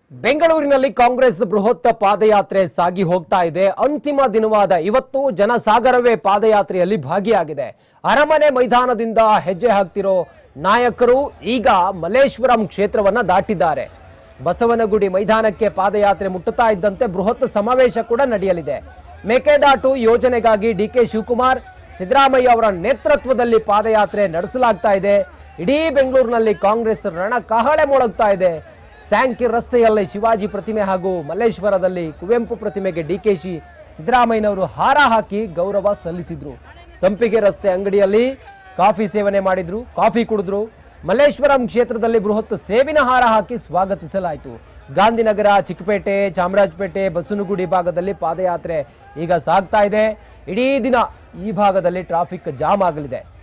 ಬೆಂಗಳೂರಿನಲ್ಲಿ ಕಾಂಗ್ರೆಸ್ ಬೃಹತ್ ಪಾದಯಾತ್ರೆ ಸಾಗಿ ಹೋಗ್ತಾ ಇದೆ ಅಂತಿಮ ದಿನವಾದ ಇವತ್ತು ಜನಸಾಗರವೇ ಪಾದಯಾತ್ರೆಯಲ್ಲಿ ಭಾಗಿಯಾಗಿದೆ ಅರಮನೆ ಮೈದಾನದಿಂದ ಹೆಜ್ಜೆ ಹಾಕ್ತಿರೋ ನಾಯಕರು ಈಗ ಮಲ್ಲೇಶ್ವರಂ ಕ್ಷೇತ್ರವನ್ನ ದಾಟಿದ್ದಾರೆ ಬಸವನಗುಡಿ ಮೈದಾನಕ್ಕೆ ಪಾದಯಾತ್ರೆ ಮುಟ್ಟುತ್ತಾ ಇದ್ದಂತೆ ಬೃಹತ್ ಸಮಾವೇಶ ಕೂಡ ನಡೆಯಲಿದೆ ಮೇಕೆದಾಟು ಯೋಜನೆಗಾಗಿ ಡಿಕೆ ಶಿವಕುಮಾರ್ ಸಿದ್ದರಾಮಯ್ಯ ಅವರ ನೇತೃತ್ವದಲ್ಲಿ ಪಾದಯಾತ್ರೆ ನಡೆಸಲಾಗ್ತಾ ಇದೆ ಇಡೀ ಬೆಂಗಳೂರಿನಲ್ಲಿ ಕಾಂಗ್ರೆಸ್ ರಣ ಕಹಳೆ ಮೊಳಗ್ತಾ ಇದೆ ಸ್ಯಾಂಕಿ ರಸ್ತೆಯಲ್ಲಿ ಶಿವಾಜಿ ಪ್ರತಿಮೆ ಹಾಗೂ ಮಲ್ಲೇಶ್ವರದಲ್ಲಿ ಕುವೆಂಪು ಪ್ರತಿಮೆಗೆ ಡಿಕೆಶಿ ಸಿದ್ದರಾಮಯ್ಯನವರು ಹಾರ ಹಾಕಿ ಗೌರವ ಸಲ್ಲಿಸಿದ್ರು ಸಂಪಿಗೆ ರಸ್ತೆ ಅಂಗಡಿಯಲ್ಲಿ ಕಾಫಿ ಸೇವನೆ ಮಾಡಿದ್ರು ಕಾಫಿ ಕುಡಿದ್ರು ಮಲ್ಲೇಶ್ವರಂ ಕ್ಷೇತ್ರದಲ್ಲಿ ಬೃಹತ್ ಸೇಬಿನ ಹಾರ ಹಾಕಿ ಸ್ವಾಗತಿಸಲಾಯಿತು ಗಾಂಧಿನಗರ ಚಿಕ್ಕಪೇಟೆ ಚಾಮರಾಜಪೇಟೆ ಬಸವನಗುಡಿ ಭಾಗದಲ್ಲಿ ಪಾದಯಾತ್ರೆ ಈಗ ಸಾಗ್ತಾ ಇದೆ ಇಡೀ ದಿನ ಈ ಭಾಗದಲ್ಲಿ ಟ್ರಾಫಿಕ್ ಜಾಮ್ ಆಗಲಿದೆ